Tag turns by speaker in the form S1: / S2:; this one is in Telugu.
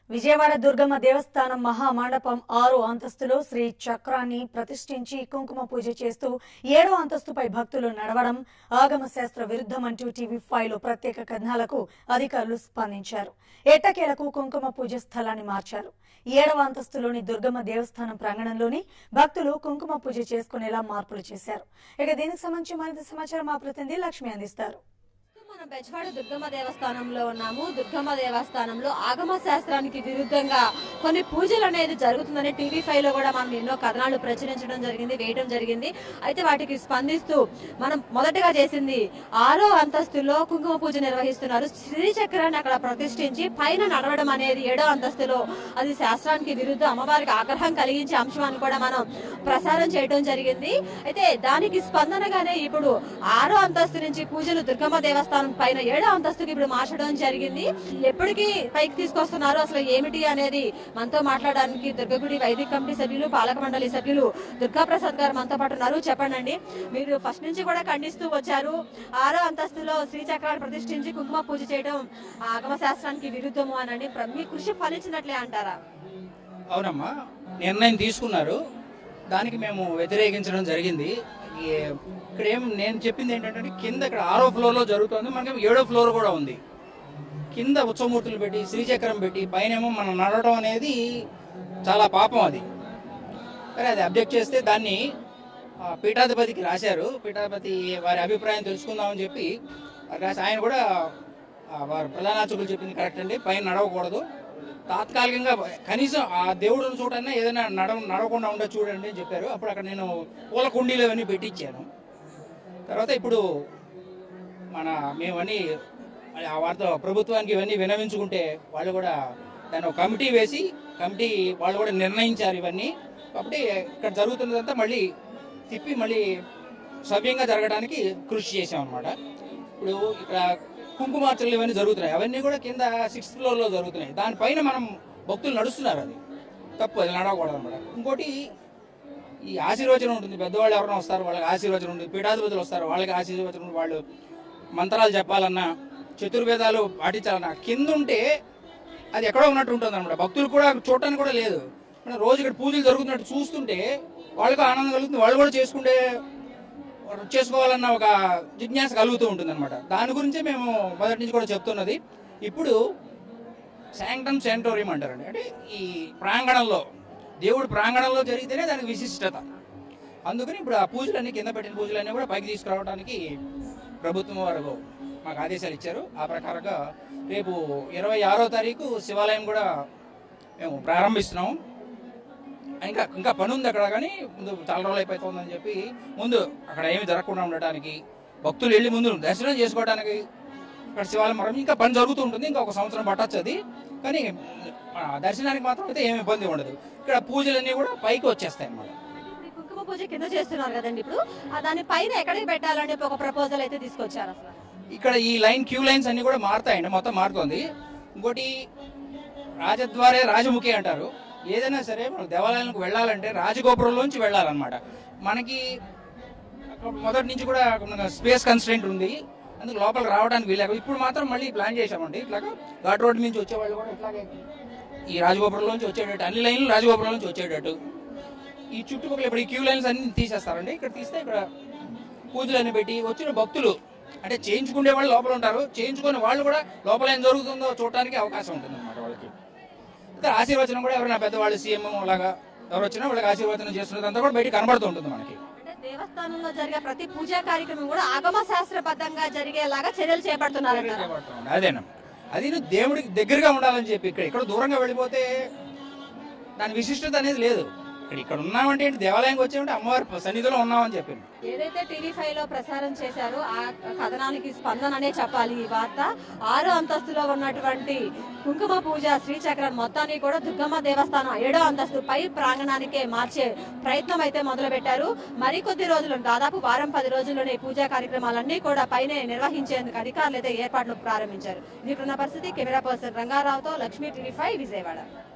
S1: విజయవాడ దుర్గమ్మ దేవస్థానం మహామండపం ఆరో అంతస్తులో శ్రీ చక్రాన్ని ప్రతిష్ఠించి కుంకుమ పూజ చేస్తూ ఏడో అంతస్తుపై భక్తులు నడవడం ఆగమ శాస్త్ర విరుద్ధమంటూ టీవీ ఫైవ్ లో ప్రత్యేక కథనాలకు అధికారులు స్పందించారు ఎట్టకేలకు కుంకుమ పూజ స్థలాన్ని మార్చారు ఏడవ అంతస్తులోని దుర్గమ్మ దేవస్థానం ప్రాంగణంలోని భక్తులు కుంకుమ పూజ చేసుకునేలా మార్పులు చేశారు ఇక దీనికి సంబంధించి మరింత సమాచారం మా ప్రతినిధి లక్ష్మి అందిస్తారు
S2: మనం బెజవాడ దుర్గమ్మ దేవస్థానంలో ఉన్నాము దుర్గమ్మ దేవస్థానంలో ఆగమ శాస్త్రానికి విరుద్ధంగా కొన్ని పూజలు అనేది జరుగుతుందని టీవీ ఫైవ్ లో కూడా మనం ఎన్నో కథనాలు ప్రచురించడం జరిగింది వేయడం జరిగింది అయితే వాటికి స్పందిస్తూ మనం మొదటగా చేసింది ఆరో అంతస్తులో కుంకుమ పూజ నిర్వహిస్తున్నారు శ్రీచక్రాన్ని అక్కడ ప్రతిష్ఠించి పైన నడవడం అనేది ఏడో అంతస్తులో అది శాస్త్రానికి విరుద్ధం అమ్మవారికి ఆగ్రహం కలిగించే అంశం అని కూడా మనం ప్రసారం చేయడం జరిగింది అయితే దానికి స్పందనగానే ఇప్పుడు ఆరో అంతస్తు నుంచి పూజలు దుర్గమ్మ దేవస్థానం పైన ఏడో అంతస్తుకి ఇప్పుడు మార్చడం జరిగింది ఎప్పటికీ పైకి తీసుకొస్తున్నారు అసలు ఏమిటి అనేది మనతో మాట్లాడడానికి దుర్గగుడి వైదిక కమిటీ సభ్యులు పాలక మండలి సభ్యులు దుర్గా ప్రసాద్ గారు మనతో పాటు ఉన్నారు చెప్పండి మీరు ఫస్ట్ నుంచి కూడా ఖండిస్తూ వచ్చారు ఆరో అంతస్తులో శ్రీచక్రాన్ని ప్రతిష్ఠించి కుంకుమ పూజ చేయడం ఆగమ శాస్త్రానికి విరుద్ధము అనండి ప్ర- మీ కృషి ఫలించినట్లే అంటారా
S3: అవునమ్మా నిర్ణయం తీసుకున్నారు దానికి మేము వ్యతిరేకించడం జరిగింది ఈ- ఇక్కడ ఏం నేను చెప్పింది ఏంటంటే కింద ఇక్కడ ఆరో ఫ్లోర్ లో జరుగుతుంది మనకి ఏడో ఫ్లోర్ కూడా ఉంది కింద ఉత్సవమూర్తులు పెట్టి శ్రీచక్రం పెట్టి పైనేమో మనం నడవడం అనేది చాలా పాపం అది సరే అది అబ్జెక్ట్ చేస్తే దాన్ని ఆ, పీఠాధిపతికి రాశారు పీఠాధిపతి వారి అభిప్రాయం తెలుసుకుందామని చెప్పి వారు రాసి ఆయన కూడా ఆ, వారు ప్రధానార్చకులు చెప్పింది కరెక్ట్ అండి పైన నడవకూడదు తాత్కాలికంగా కనీసం ఆ దేవుడిని చూడన్నా ఏదైనా నడవ నడవకుండా ఉండే చూడండి అని చెప్పారు అప్పుడు అక్కడ నేను పూల కుండీలు అవన్నీ పెట్టించాను తర్వాత ఇప్పుడు మన మేమన్నీ మరి ఆ వారితో ప్రభుత్వానికి ఇవన్నీ వినవించుకుంటే వాళ్ళు కూడా దాన్ని ఒక కమిటీ వేసి కమిటీ వాళ్ళు కూడా నిర్ణయించారు ఇవన్నీ కాబట్టి ఇక్కడ జరుగుతున్నదంతా మళ్ళీ తిప్పి మళ్ళీ సవ్యంగా జరగడానికి కృషి చేసాం అనమాట ఇప్పుడు ఇక్కడ కుంకుమార్చనలు ఇవన్నీ జరుగుతున్నాయి అవన్నీ కూడా కింద సిక్స్త్ ఫ్లోర్లో జరుగుతున్నాయి దానిపైన మనం భక్తులు నడుస్తున్నారు అది తప్పు అది నడవకూడదు అనమాట ఇంకోటి ఈ ఆశీర్వచనం ఉంటుంది పెద్దవాళ్ళు ఎవరైనా వస్తారు వాళ్ళకి ఆశీర్వచనం ఉంటుంది పీఠాధిపతులు వస్తారు వాళ్ళకి ఆశీర్వచనం ఉంటుంది వాళ్ళు మంత్రాలు చెప్పాలన్నా చతుర్వేదాలు పాటించాలన్నా కింద ఉంటే అది ఎక్కడో ఉన్నట్టు ఉంటుంది అనమాట భక్తులు కూడా చూడటానికి కూడా లేదు మన రోజు ఇక్కడ పూజలు జరుగుతున్నట్టు చూస్తుంటే వాళ్ళకి ఆనందం కలుగుతుంది వాళ్ళు కూడా చేసుకుంటే చేసుకోవాలన్న ఒక జిజ్ఞాస కలుగుతూ ఉంటుంది అనమాట దాని గురించే మేము మొదటి నుంచి కూడా చెప్తున్నది ఇప్పుడు శాంక్టమ్ సెంటోరియం అంటారండి అంటే ఈ ప్రాంగణంలో దేవుడి ప్రాంగణంలో జరిగితేనే దానికి విశిష్టత అందుకని ఇప్పుడు ఆ పూజలన్నీ కింద పెట్టిన పూజలన్నీ కూడా పైకి తీసుకురావడానికి ప్రభుత్వం వారు మాకు ఆదేశాలు ఇచ్చారు ఆ ప్రకారంగా రేపు ఇరవై ఆరో తారీఖు శివాలయం కూడా మేము ప్రారంభిస్తున్నాము ఇంకా ఇంకా పని ఉంది అక్కడ కానీ ముందు చాలా రోజులు అయిపోతుందని చెప్పి ముందు అక్కడ ఏమి జరగకుండా ఉండటానికి భక్తులు వెళ్ళి ముందు దర్శనం చేసుకోవడానికి అక్కడ శివాలయం మనం ఇంకా పని జరుగుతూ ఉంటుంది ఇంకా ఒక సంవత్సరం పట్టొచ్చు అది కానీ ఆ, దర్శనానికి మాత్రం అయితే ఏమి ఇబ్బంది ఉండదు ఇక్కడ పూజలన్నీ కూడా పైకి వచ్చేస్తాయి అన్నమాట
S2: ఇప్పుడు ఈ కుంకుమ పూజ కింద చేస్తున్నారు కదండి ఇప్పుడు ఆ దాని పైన ఎక్కడికి పెట్టాలని ఒక ప్రపోజల్ అయితే తీసుకొచ్చారు అసలు
S3: ఇక్కడ ఈ లైన్ క్యూ లైన్స్ అన్ని కూడా మారుతాయండి మొత్తం మారుతుంది ఇంకోటి రాజద్వారే రాజముఖి అంటారు ఏదైనా సరే మనం దేవాలయాలకు వెళ్ళాలంటే రాజగోపురంలోంచి వెళ్ళాలన్నమాట మనకి అక్కడ మొదటి నుంచి కూడా స్పేస్ కన్స్టెంట్ ఉంది అందుకు లోపలికి రావడానికి వీలేదు ఇప్పుడు మాత్రం మళ్ళీ ప్లాన్ చేశామండి ఇట్లాగా ఘాట్ రోడ్ నుంచి వచ్చేవాళ్ళు కూడా ఇట్లాగే ఈ రాజగోపురంలోంచి వచ్చేటట్టు అన్ని లైన్లు రాజగోపురం నుంచి వచ్చేటట్టు ఈ చుట్టుపక్కల ఇప్పుడు ఈ క్యూ లైన్స్ అన్ని తీసేస్తారండి ఇక్కడ తీస్తే ఇక్కడ పూజలన్నీ పెట్టి వచ్చిన భక్తులు అంటే చేయించుకునే వాళ్ళు లోపల ఉంటారు చేయించుకునే వాళ్ళు కూడా లోపల ఏం జరుగుతుందో చూడటానికి అవకాశం ఉంటుంది అనమాట వాళ్ళకి అయితే ఆశీర్వచనం కూడా ఎవరైనా పెద్దవాళ్ళు సీఎం అలాగా ఎవరు వచ్చినా వాళ్ళకి ఆశీర్వచనం చేస్తున్నదంతా కూడా బయట కనబడుతూ ఉంటుంది మనకి
S2: అంటే దేవస్థానంలో జరిగే ప్రతి పూజా కార్యక్రమం కూడా ఆగమ శాస్త్రబద్ధంగా జరిగేలాగా చర్యలు చేపడుతున్నారు
S3: చేపడుతుంది. అదేనమ్మా అది నువ్వు దేవుడికి దగ్గరగా ఉండాలని చెప్పి ఇక్కడ ఇక్కడ దూరంగా వెళ్ళిపోతే దాని విశిష్టత అనేది లేదు ఇక్కడ ఇక్కడ ఉన్నామంటే ఏంటి దేవాలయంకి వచ్చామంటే అమ్మవారి సన్నిధిలో ఉన్నామని చెప్పింది
S2: ఏదైతే టీవీ ఫైవ్ లో ప్రసారం చేశారో ఆ కథనానికి స్పందన అనే చెప్పాలి ఈ వార్త ఆరో అంతస్తులో ఉన్నటువంటి కుంకుమ పూజ శ్రీచక్రం మొత్తాన్ని కూడా దుర్గమ్మ దేవస్థానం ఏడో అంతస్తు పై ప్రాంగణానికే మార్చే ప్రయత్నం అయితే మొదలు పెట్టారు మరికొద్ది రోజులు దాదాపు వారం పది రోజుల్లోనే ఈ పూజా కార్యక్రమాలన్నీ కూడా పైనే నిర్వహించేందుకు అధికారులు అయితే ఏర్పాట్లు ప్రారంభించారు ఇక్కడున్న పరిస్థితి కెమెరా పర్సన్ రంగారావుతో లక్ష్మీ టీవీ ఫైవ్ విజయవాడ